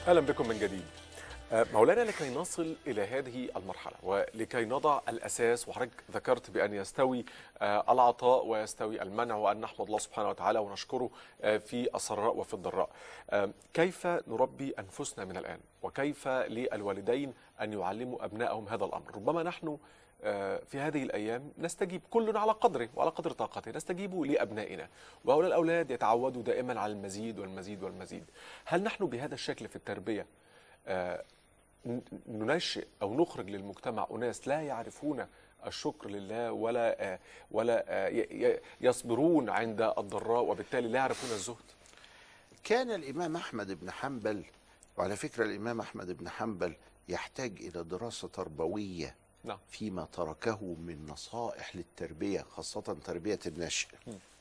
اهلا بكم من جديد آه، مولانا لكي نصل الى هذه المرحله ولكي نضع الاساس وحضرتك ذكرت بان يستوي آه، العطاء ويستوي المنع وان نحمد الله سبحانه وتعالى ونشكره آه، في السراء وفي الضراء. آه، كيف نربي انفسنا من الان؟ وكيف للوالدين ان يعلموا ابنائهم هذا الامر؟ ربما نحن آه، في هذه الايام نستجيب كل على قدره وعلى قدر طاقته نستجيب لابنائنا وهؤلاء الاولاد يتعودوا دائما على المزيد والمزيد والمزيد هل نحن بهذا الشكل في التربيه آه، ن- ننشئ او نخرج للمجتمع اناس لا يعرفون الشكر لله ولا آه، ولا آه، ي- ي- يصبرون عند الضراء وبالتالي لا يعرفون الزهد كان الإمام أحمد بن حنبل وعلى فكرة الإمام أحمد بن حنبل يحتاج إلى دراسة تربوية نعم فيما تركه من نصائح للتربية خاصة تربية النشء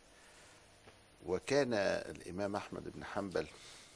وكان الإمام أحمد بن حنبل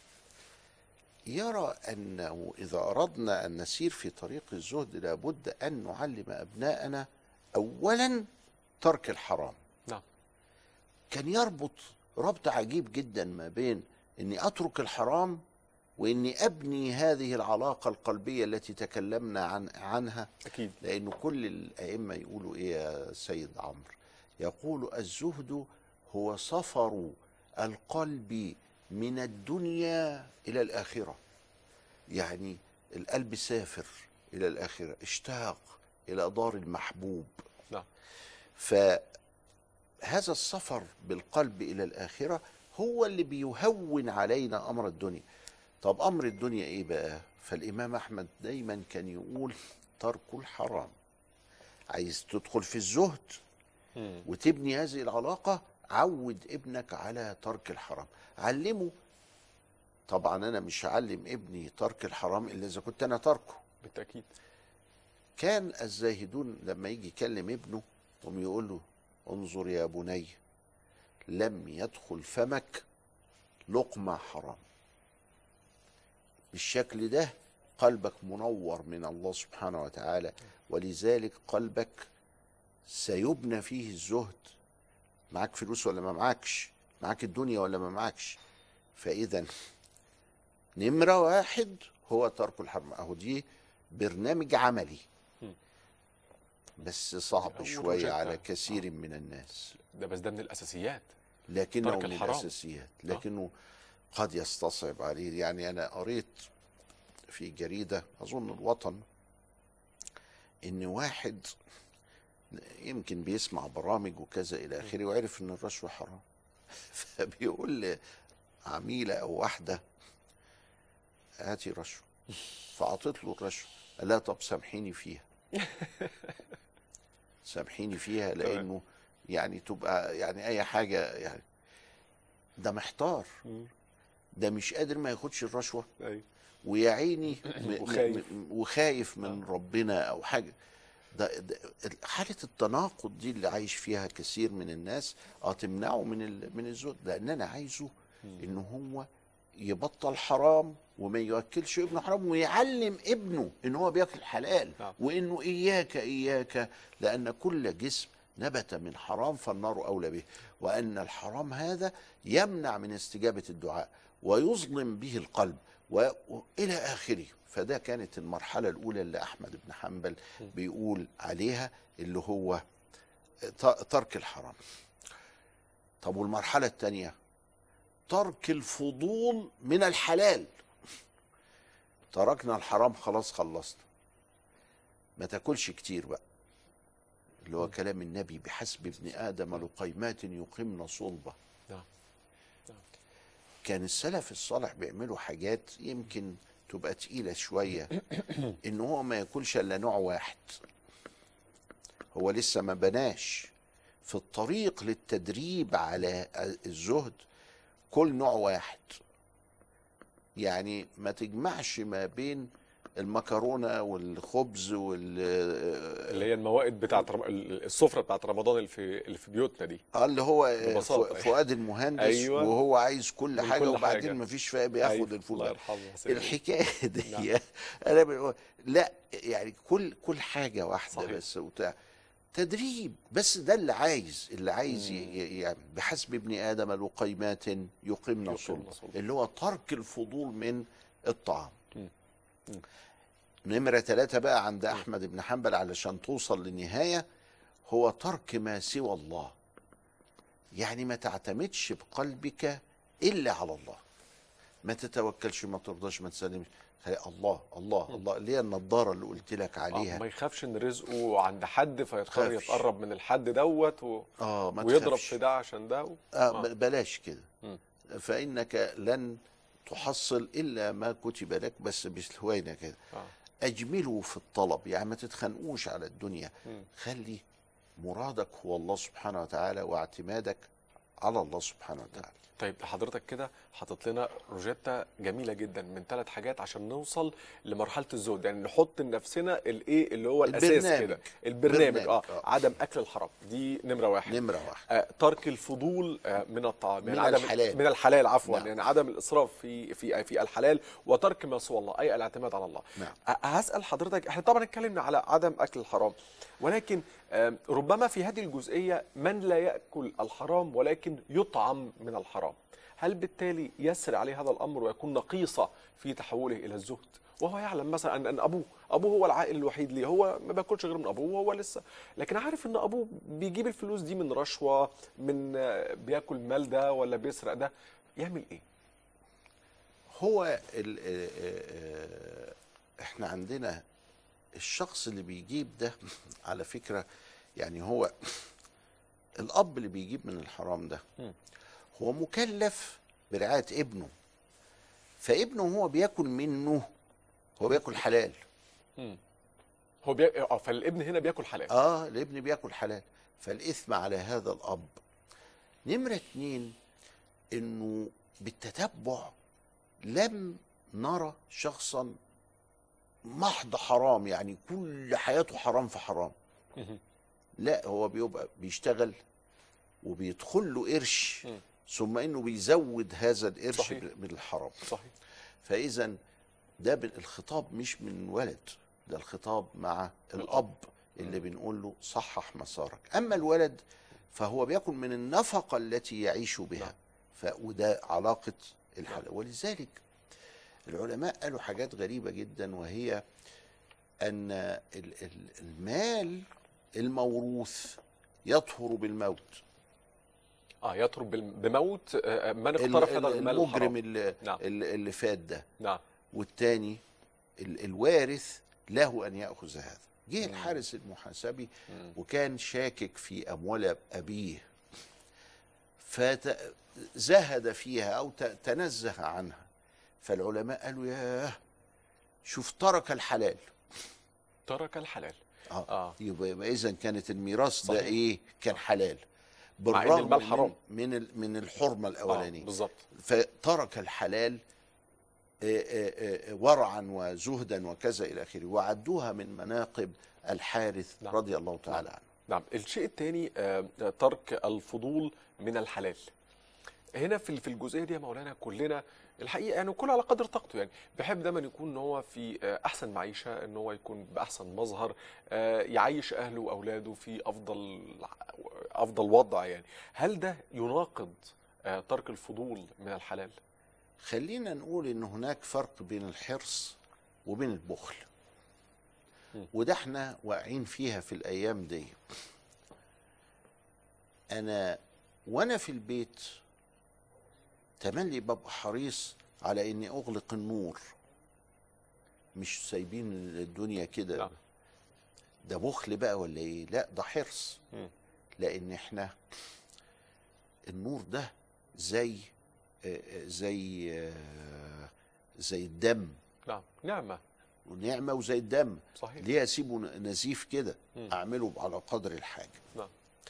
يرى أنه إذا أردنا أن نسير في طريق الزهد لابد أن نعلم أبناءنا أولا ترك الحرام نعم كان يربط ربط عجيب جدا ما بين اني اترك الحرام واني ابني هذه العلاقه القلبيه التي تكلمنا عن عنها اكيد لأن كل الأئمة يقولوا إيه يا سيد عمرو يقول الزهد هو سفر القلب من الدنيا إلى الآخرة يعني القلب سافر إلى الآخرة اشتاق إلى دار المحبوب نعم فهذا السفر بالقلب إلى الآخرة هو اللي بيهون علينا أمر الدنيا طب أمر الدنيا إيه بقى فالإمام أحمد دايما كان يقول ترك الحرام عايز تدخل في الزهد مم. وتبني هذه العلاقة عود ابنك على ترك الحرام علمه طبعا أنا مش هعلم ابني ترك الحرام إلا إذا كنت أنا تركه بالتاكيد كان الزاهدون لما يجي يكلم ابنه هم يقول له انظر يا بني لم يدخل فمك لقمة حرام بالشكل ده قلبك منور من الله سبحانه وتعالى ولذلك قلبك سيبنى فيه الزهد معاك فلوس ولا ما معاكش معاك الدنيا ولا ما معاكش فإذا نمرة واحد هو ترك الحرام أهو دي برنامج عملي بس صعب أول شوية روجيتا. على كثير من الناس ده بس ده من الاساسيات لكنه ترك من الحرام. الأساسيات لكنه قد يستصعب عليه يعني أنا قريت في جريدة أظن الوطن إن واحد يمكن بيسمع برامج وكذا إلى آخره وعرف إن الرشوة حرام فبيقول لعميلة أو واحدة هاتي رشوة فأعطت له الرشوة قال لها طب سامحيني فيها سامحيني فيها لأنه يعني تبقى يعني أي حاجة يعني ده محتار مم. ده مش قادر ما ياخدش الرشوة ايوه ويا عيني م- وخايف. م- وخايف من ربنا او حاجه ده, ده حاله التناقض دي اللي عايش فيها كثير من الناس اه تمنعه من ال- من الزهد لان انا عايزه ان هو يبطل حرام وما ياكلش ابنه حرام ويعلم ابنه ان هو بياكل حلال نعم. وانه اياك اياك لان كل جسم نبت من حرام فالنار اولى به وان الحرام هذا يمنع من استجابه الدعاء ويظلم به القلب و- والى اخره فده كانت المرحله الاولى اللي احمد بن حنبل بيقول عليها اللي هو ت- ترك الحرام طب والمرحله الثانيه ترك الفضول من الحلال تركنا الحرام خلاص خلصنا ما تاكلش كتير بقى اللي هو كلام النبي بحسب ابن ادم لقيمات يقمن صلبه نعم نعم كان السلف الصالح بيعملوا حاجات يمكن تبقى تقيلة شوية إن هو ما ياكلش إلا نوع واحد هو لسه ما بناش في الطريق للتدريب على الزهد كل نوع واحد يعني ما تجمعش ما بين المكرونة والخبز وال اللي هي الموائد بتاعت رم... السفره بتاعت رمضان اللي في اللي في بيوتنا دي اه اللي هو ببساطة. ف- فؤاد المهندس أيوة. وهو عايز كل من حاجة كل وبعدين حاجة. ما فيش فيها بياخد أيوة. الفول الله ده. يرحمه سيدي. الحكايه دي نعم. انا بقول لا يعني كل كل حاجه واحده صحيح. بس وبتاع تدريب بس ده اللي عايز اللي عايز ي- ي- يعني بحسب ابن ادم لقيمات يقمن يقمن صلبه صلبه. اللي هو ترك الفضول من الطعام نمرة ثلاثة بقى عند أحمد بن حنبل علشان توصل للنهاية هو ترك ما سوى الله يعني ما تعتمدش بقلبك إلا على الله ما تتوكلش ما ترضاش ما تسلمش هي الله الله الله اللي هي النضارة اللي قلت لك آه عليها ما يخافش ان رزقه عند حد فيضطر خافش. يتقرب من الحد دوت و... اه ما ويضرب تخافش. في ده عشان ده و... آه ب- بلاش كده مم. فإنك لن تحصل إلا ما كتب لك بس بسهوينة كده آه. أجملوا في الطلب يعني ما تتخنقوش على الدنيا مم. خلي مرادك هو الله سبحانه وتعالى واعتمادك على الله سبحانه وتعالى طيب حضرتك كده حاطط لنا روجيتا جميله جدا من ثلاث حاجات عشان نوصل لمرحله الزهد يعني نحط لنفسنا الايه اللي هو الاساس البرنامج. كده البرنامج اه برنامج، آه. عدم اكل الحرام دي نمره واحد نمرة واحد آه، ترك الفضول آه، من الطعام من عدم الحلال. من الحلال عفوا نعم. يعني عدم الاسراف في في في الحلال وترك ما سوى الله اي الاعتماد على الله نعم. آه، هسال حضرتك احنا طبعا اتكلمنا على عدم اكل الحرام ولكن آم، ربما في هذه الجزئيه من لا ياكل الحرام ولكن يطعم من الحرام هل بالتالي يسري عليه هذا الامر ويكون نقيصه في تحوله الى الزهد وهو يعلم مثلا ان ان ابوه ابوه هو العائل الوحيد ليه هو ما بياكلش غير من ابوه وهو لسه لكن عارف ان ابوه بيجيب الفلوس دي من رشوه من آه، بياكل مال ده ولا بيسرق ده يعمل ايه هو ال آه، آه، احنا عندنا الشخص اللي بيجيب ده على فكرة يعني هو الأب اللي بيجيب من الحرام ده مم. هو مكلف برعاية ابنه فابنه هو بياكل منه هو بياكل حلال هو بي... اه فالابن هنا بياكل حلال اه الابن بياكل حلال فالاثم على هذا الاب نمره اتنين انه بالتتبع لم نرى شخصا محض حرام يعني كل حياته حرام في حرام مهم. لا هو بيبقى بيشتغل وبيدخل له قرش مم. ثم انه بيزود هذا القرش صحيح. من الحرام صحيح فاذا ده بال- الخطاب مش من ولد ده الخطاب مع الاب اللي بنقول له صحح مسارك اما الولد فهو بياكل من النفقه التي يعيش بها ف وده علاقه الحلال ولذلك العلماء قالوا حاجات غريبه جدا وهي ان ال- ال- المال الموروث يطهر بالموت اه يطرب بال- بموت آه، آه، من ال- اقترف هذا ال- المال المجرم الحرام اللي, نعم. اللي اللي فات ده نعم والتاني ال- الوارث له ان ياخذ هذا جه الحارس المحاسبي مم. وكان شاكك في اموال ابيه فزهد فيها او ت- تنزه عنها فالعلماء قالوا ياه شوف ترك الحلال ترك الحلال اه, آه. يبقى, يبقى اذا كانت الميراث ده صحيح. ايه كان حلال إن بالرغم المال من- حرام. من ال- من الحرمه آه الاولانيه بالظبط فترك الحلال آه، آه، آه، ورعا وزهدا وكذا الى اخره وعدوها من مناقب الحارث نعم. رضي الله تعالى عنه نعم الشيء الثاني ترك الفضول من الحلال هنا في في الجزئيه دي يا مولانا كلنا الحقيقه يعني كل على قدر طاقته يعني بيحب دايما يكون ان هو في آه، احسن معيشه ان هو يكون باحسن مظهر آه، يعيش اهله واولاده في افضل افضل وضع يعني هل ده يناقض آه، ترك الفضول من الحلال خلينا نقول ان هناك فرق بين الحرص وبين البخل م. وده احنا واقعين فيها في الايام دي انا وانا في البيت تملي ببقى حريص على اني اغلق النور مش سايبين الدنيا كده نعم. ده بخل بقى ولا ايه لا ده حرص م. لان احنا النور ده زي آه، آه، زي آه، زي الدم نعم نعمه ونعمه وزي الدم صحيح ليه اسيبه نزيف كده مم. اعمله على قدر الحاجه نعم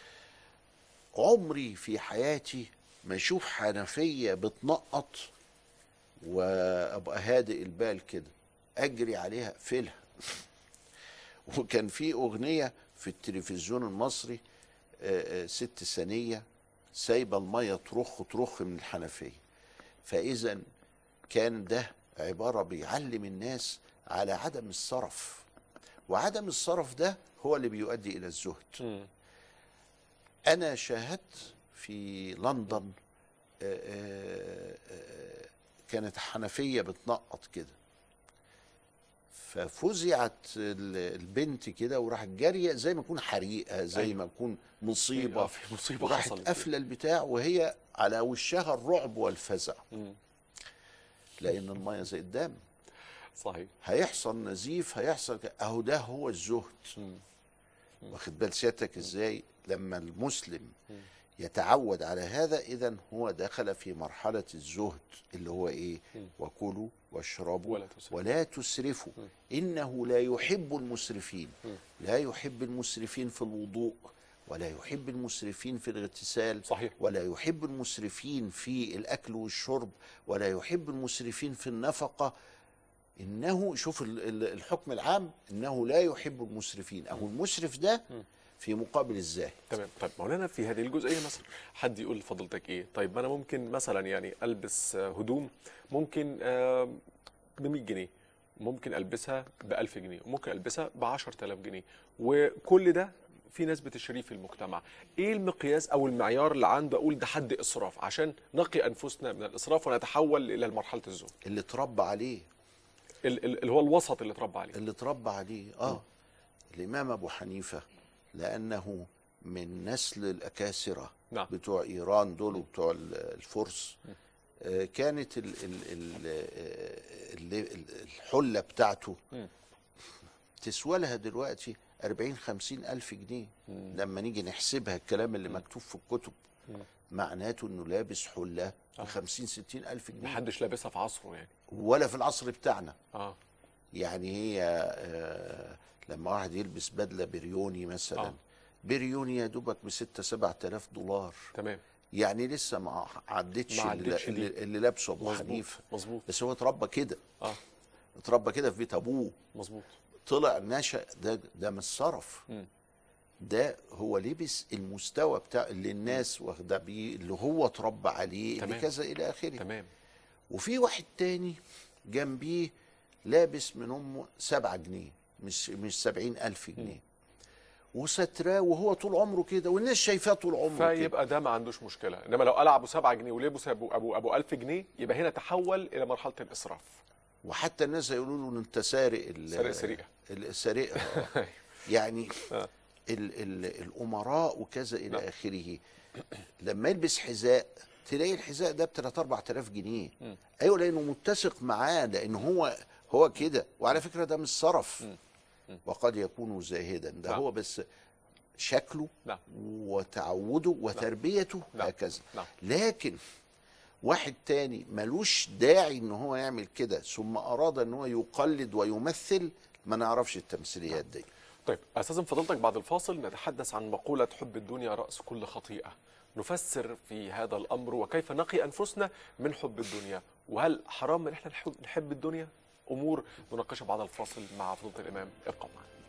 عمري في حياتي ما اشوف حنفيه بتنقط وابقى هادئ البال كده اجري عليها اقفلها وكان في اغنيه في التلفزيون المصري آه، آه، ست ثانيه سايبه الميه ترخ ترخ من الحنفيه فاذا كان ده عباره بيعلم الناس على عدم الصرف وعدم الصرف ده هو اللي بيؤدي الى الزهد م. انا شاهدت في لندن آه، آه، آه، كانت حنفيه بتنقط كده ففزعت ال- البنت كده وراحت جاريه زي ما تكون حريقه زي أيوة. ما تكون آه، مصيبه في مصيبه وراحت حصلت قافله البتاع وهي على وشها الرعب والفزع مم. لان الميه زي الدم صحيح هيحصل نزيف هيحصل ك- اهو ده هو الزهد مم. واخد بال سيادتك ازاي لما المسلم مم. يتعود على هذا اذا هو دخل في مرحله الزهد اللي هو ايه مم. وكلوا واشربوا ولا تسرفوا. ولا تسرفوا مم. انه لا يحب المسرفين مم. لا يحب المسرفين في الوضوء ولا يحب المسرفين في الاغتسال صحيح ولا يحب المسرفين في الاكل والشرب ولا يحب المسرفين في النفقه انه شوف ال- ال- الحكم العام انه لا يحب المسرفين او المسرف ده مم. في مقابل الزاهد تمام طيب مولانا في هذه الجزئيه مثلا حد يقول لفضيلتك ايه طيب ما انا ممكن مثلا يعني البس آه، هدوم ممكن ب 100 جنيه ممكن البسها ب 1000 جنيه وممكن البسها ب 10000 جنيه وكل ده في ناس بتشتريه في المجتمع ايه المقياس او المعيار اللي عنده اقول ده حد اسراف عشان نقي انفسنا من الاسراف ونتحول الى مرحله الزهد اللي اتربى عليه ال- ال- اللي هو الوسط اللي اتربى عليه اللي اتربى عليه اه الامام ابو حنيفه لانه من نسل الاكاسره نعم بتوع ايران دول وبتوع ال- الفرس آه، كانت ال ال ال آه، ال- ال- الحله بتاعته مم. تسوى لها دلوقتي 40 50 الف جنيه مم. لما نيجي نحسبها الكلام اللي مكتوب في الكتب مم. معناته انه لابس حله آه. ب 50 60 الف جنيه محدش لابسها في عصره يعني ولا في العصر بتاعنا اه يعني هي آه، لما واحد يلبس بدله بريوني مثلا آه. بريوني يا دوبك ب 6 7000 دولار تمام يعني لسه ما عدتش ما اللي, عدتش دي. اللي, اللي لابسه ابو مظبوط حنيفه مظبوط بس هو اتربى كده اه اتربى كده في بيت ابوه مظبوط طلع نشا ده ده مش صرف مم. ده هو لبس المستوى بتاع اللي الناس واخده بيه اللي هو اتربى عليه اللي تمام. كذا الى اخره تمام وفي واحد تاني جنبيه لابس من امه سبعة جنيه مش مش سبعين الف جنيه وستراه وهو طول عمره كده والناس شايفاه طول عمره كده فيبقى ده ما عندوش مشكله انما لو قلع ابو 7 جنيه ولبس ابو ابو ابو 1000 جنيه يبقى هنا تحول الى مرحله الاسراف وحتى الناس هيقولوا له انت سارق ال- سارق سرقة. ال- سارقها آه. يعني آه. ال ال الامراء وكذا الى نعم. اخره لما يلبس حذاء تلاقي الحذاء ده ب 3 4000 جنيه مم. ايوه لانه متسق معاه لان هو هو كده وعلى فكره ده مش صرف مم. مم. وقد يكون زاهدا ده نعم. هو بس شكله نعم وتعوده وتربيته نعم. هكذا نعم لكن واحد تاني ملوش داعي ان هو يعمل كده ثم اراد ان هو يقلد ويمثل ما نعرفش التمثيليات دي طيب استاذن فضيلتك بعد الفاصل نتحدث عن مقوله حب الدنيا راس كل خطيئه نفسر في هذا الامر وكيف نقي انفسنا من حب الدنيا وهل حرام ان احنا نحب- نحب الدنيا امور نناقشها بعد الفاصل مع فضيله الامام ابقوا معنا